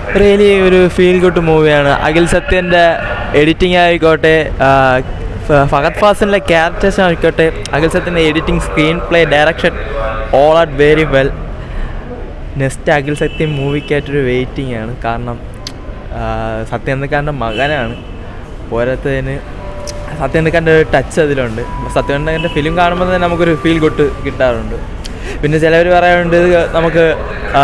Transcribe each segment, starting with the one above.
Really ഒരു feel good മൂവിയാണ് അഖിൽ സത്യൻ്റെ എഡിറ്റിംഗ് ആയിക്കോട്ടെ ആ, ഫ- ഫഹദ് ഫാസിൻ്റെ ക്യാരക്ടേഴ്സ് ആയിക്കോട്ടെ അഖിൽ സത്യൻ്റെ editing screenplay direction all are very well next Akhil Sathyan മൂവിക്കായിട്ടൊരു വെയിറ്റിംഗ് ആണ് കാരണം ആ, സത്യനന്ദക്കാരൻ്റെ മകനാണ് പോരാത്തതിന് സത്യനന്ദക്കാരൻ്റെ ഒരു ടച്ച് അതിലുണ്ട് സത്യനന്ദക്കാരൻ്റെ ഫിലിം കാണുമ്പോൾ തന്നെ നമുക്കൊരു ഫീൽ ഗുഡ് കിട്ടാറുണ്ട് പിന്നെ ചിലവർ പറയാറുണ്ട് ഇത് നമുക്ക് ആ,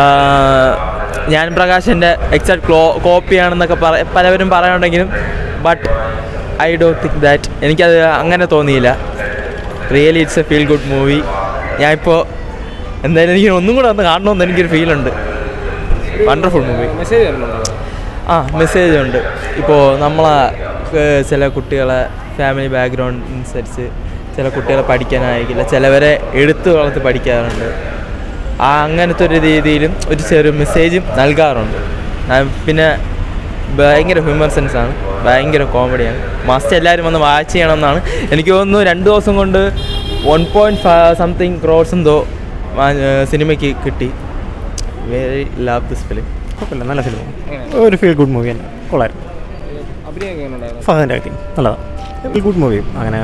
ഞാൻ പ്രകാശിൻ്റെ എക്സാക്ട് ക്ലോ കോപ്പിയാണെന്നൊക്കെ പറ പലവരും പറയാനുണ്ടെങ്കിലും but I don't think that എനിക്കത് അങ്ങനെ തോന്നിയില്ല really it's a feel good movie ഞാനിപ്പോൾ എന്തായാലും എനിക്ക് ഒന്നും കൂടെ ഒന്ന് കാണണമെന്ന് എനിക്കൊരു ഫീലുണ്ട് വണ്ടർഫുൾ മൂവി മെസ്സേജ് വരുന്നുണ്ടോ ആ മെസ്സേജ് ഉണ്ട് ഇപ്പോൾ നമ്മളെ ഏഹ്, ചില കുട്ടികളെ ഫാമിലി ബാക്ക്ഗ്രൗണ്ട് അനുസരിച്ച് ചില കുട്ടികളെ പഠിക്കാനായിരിക്കില്ല ചിലവരെ എടുത്തു വളർത്തി പഠിക്കാറുണ്ട് ആ അങ്ങനത്തെ ഒരു രീതിയിലും ഒരു ചെറിയ മെസ്സേജും നൽകാറുണ്ട് ആ, പിന്നെ ഭയങ്കര ഹ്യൂമർ സെൻസ് ആണ് ഭയങ്കര കോമഡിയാണ് മസ്റ്റ് എല്ലാവരും വന്ന് വാച്ച് ചെയ്യണമെന്നാണ് എനിക്ക് തോന്നുന്നു രണ്ട് ദിവസം കൊണ്ട് വൺ പോയിൻറ്റ് സംതിങ് ക്രോഡ്സ് എന്തോ സിനിമയ്ക്ക് കിട്ടി വെരി ലവ് ദിസ് ഫിലിം കുഴപ്പമില്ല നല്ല ഫിലിം എങ്ങനെ? ഒരു ഫീൽ ഗുഡ് മൂവി തന്നെ കൊള്ളായിരുന്നു അഭിനയം എങ്ങനെ ഉണ്ടായിരുന്നു ഫഹദിൻ്റെ ആക്ടിങ് നല്ലതാണ് ഫീൽ ഗുഡ് മൂവി അങ്ങനെ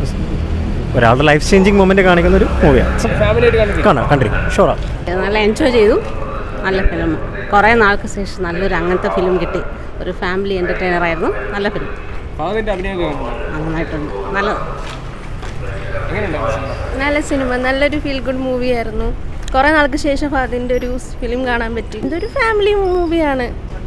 ഒരാളുടെ ലൈഫ് ചേഞ്ചിങ് മൊമെൻ്റ് കാണിക്കുന്ന ഒരു മൂവിയാണ് ഫാമിലിയായിട്ട് കണ്ടിട്ട് കാണാം കണ്ടിരിക്കും ഷുവറാണ് നല്ല എൻജോയ് ചെയ്തു നല്ല ഫിലിം കുറേ നാൾക്ക് ശേഷം നല്ലൊരു അങ്ങനത്തെ ഫിലിം കിട്ടി ഒരു ഫാമിലി എൻ്റർടൈനർ ആയിരുന്നു നല്ല ഫിലിം ഫാദറിന്റെ അഭിനയം എങ്ങനെ ഉണ്ടായിരുന്നു നന്നായിട്ടുണ്ട് നല്ലത് എങ്ങനെയുണ്ടായിരുന്നു സിനിമ നല്ല സിനിമ നല്ലൊരു ഫീൽ ഗുഡ് മൂവി ആയിരുന്നു കുറേ നാൾക്ക് ശേഷം അതിൻ്റെ ഒരു ഫിലിം കാണാൻ പറ്റി ഇതൊരു ഫാമിലി മൂവിയാണ്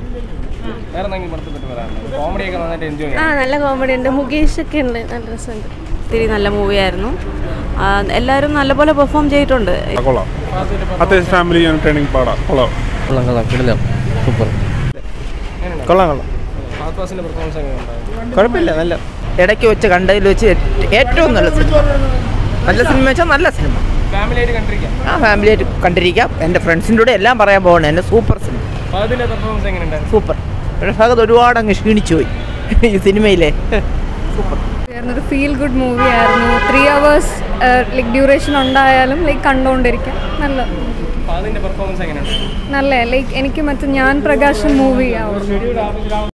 വേറെ എന്തെങ്കിലും പടത്തെ പറ്റി പറയാനുണ്ടോ കോമഡിയൊക്കെ നന്നായിട്ട് എൻജോയ് ആ നല്ല കോമഡി ഉണ്ട് മുകേഷ് ഒക്കെ ഉണ്ട് നല്ല രസമുണ്ട് ഒത്തിരി നല്ല മൂവിയായിരുന്നു എല്ലാവരും നല്ലപോലെ പെർഫോം ചെയ്തിട്ടുണ്ട് കൊള്ളാം അത്യാവശ്യം ഫാമിലി ട്രെയിനിങ് പാടാം കൊള്ളാം കൊള്ളാം കൊള്ളാം കിടിലം സൂപ്പർ കൊള്ളാം കൊള്ളാം ഫാസ്റ്റ് ഫാസിന്റെ പെർഫോമൻസ് എങ്ങനെ ഉണ്ടായിരുന്നു കുഴപ്പമില്ല നല്ല ഇടയ്ക്ക് വെച്ച് കണ്ടതിൽ വെച്ച് ഏറ്റ് ഏറ്റവും നല്ല സിനിമ നല്ല സിനിമ വെച്ചാൽ നല്ല സിനിമ ഫാമിലിയായിട്ട് കണ്ടിരിക്കാം ആ ഫാമിലിയായിട്ട് കണ്ടിരിക്കാം എൻ്റെ ഫ്രണ്ട്സിൻ്റെ കൂടെ എല്ലാം പറയാൻ പോകണം എൻ്റെ സൂപ്പർ സിനിമ ഫാദിന്റെ പെർഫോമൻസ് എങ്ങനെ ഉണ്ടായിരുന്നു സൂപ്പർ പക്ഷേ ഭഗത് ഒരുപാട് അങ്ങ് ക്ഷീണിച്ചു പോയി ഈ സിനിമയിലെ ഒരു ഫീൽ ഗുഡ് മൂവി ആയിരുന്നു ത്രീ അവേഴ്സ് ലൈക്ക് ഡ്യൂറേഷൻ ഉണ്ടായാലും ലൈക്ക് കണ്ടുകൊണ്ടിരിക്കാം നല്ല ഫാദിന്റെ പെർഫോമൻസ് എങ്ങനെ ഉണ്ടായിരുന്നു നല്ല ലൈക്ക് എനിക്ക് മറ്റേ ഞാൻ പ്രകാശൻ മൂവി ആവും